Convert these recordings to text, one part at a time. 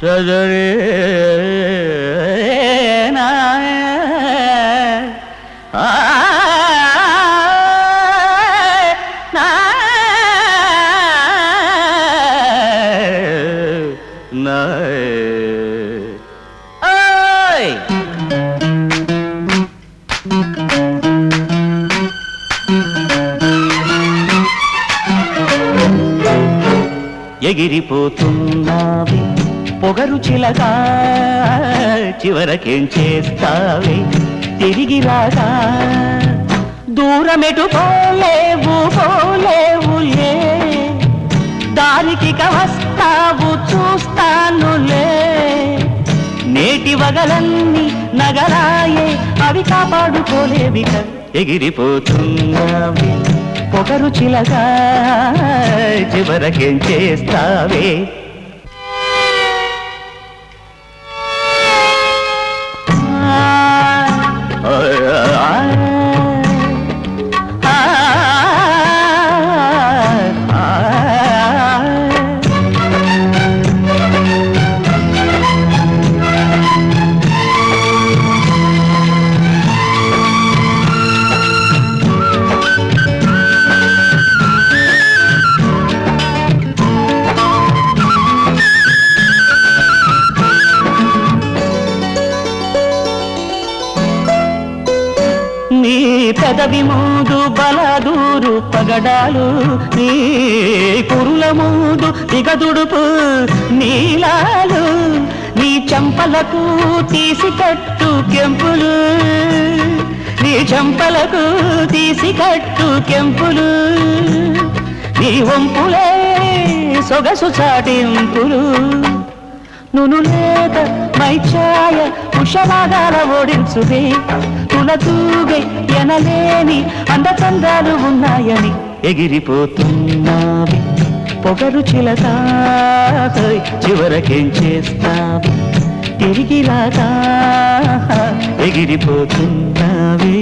సదరే నా ఆ నా నా ఓయ్ ఎగిరిపోతున్నావి పొగరు చిలక చివరకేం చేస్తావి తిరిగి రాగా దూరమెటు పోలేవు పోలేవులే దారికి వస్తావు చూస్తానులే నేటి వగలన్నీ నగరాయే అవి కాపాడుకోలేవిక ఎగిరిపోతున్నావి పొగరు చిలక చివరకేం చేస్తావే నీ పెదవి మూదు బలదూరు పగడాలు నీ కురుల మూదు దిగదుడుపు నీలాలు నీ చెంపలకు తీసి కట్టు కెంపులు నీ చెంపలకు తీసి కట్టు కెంపులు నీ వంపులే సొగసు చాటింపులు నును లేక మైఛాయ ఉషమాగాల ఓడించువే తులతూగై ఎనలేని అందచందాలు ఉన్నాయని ఎగిరిపోతున్నావి పొగరు చిలక చివరకేం చేస్తావి తిరిగి రాగా ఎగిరిపోతున్నావి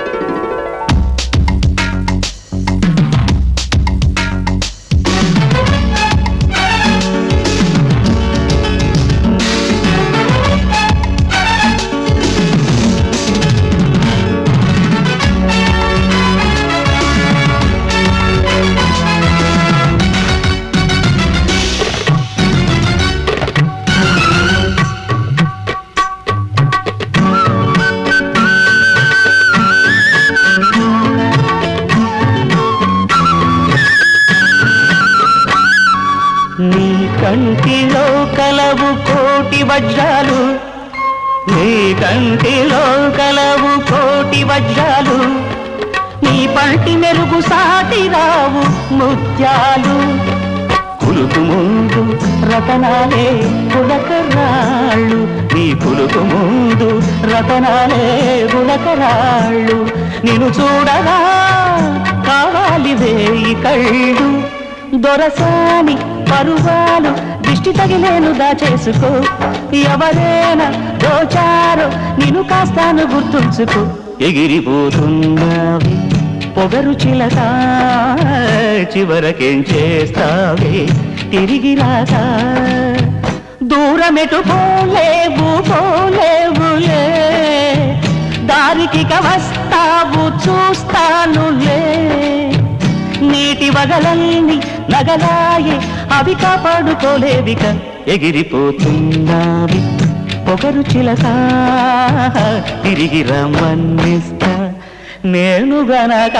నీ కంటిలో కలవు కోటి వజ్రాలు నీ కంటిలో కలవు కోటి వజ్రాలు నీ పంటి మెరుగు సాటి రావు ముత్యాలు కులుకు ముందు రతనాలే గులకరాళ్ళు నీ కులుకు ముందు రతనాలే గులకరాళ్ళు నిన్ను చూడగా కావాలి వేయి కళ్ళు దొరసాని పరువాలు దిష్టి తగిలేను దాచేసుకో ఎవరైనా దోచారో నిన్ను కాస్తాను గుర్తుంచుకో ఎగిరిపోతున్నావి పొగరు చిలక చివరకేం చేస్తావే తిరిగి రాగా దూరమెటు పోలేవు పోలేవులే దారికి వస్తావు చూస్తానులే నీటి వగలల్ని నగలాయే అవి కాపాడుకోలేవిక ఎగిరిపోతున్నావి పొగరు చిలక తిరిగి రమ్మన్నిస్తా నేను గనక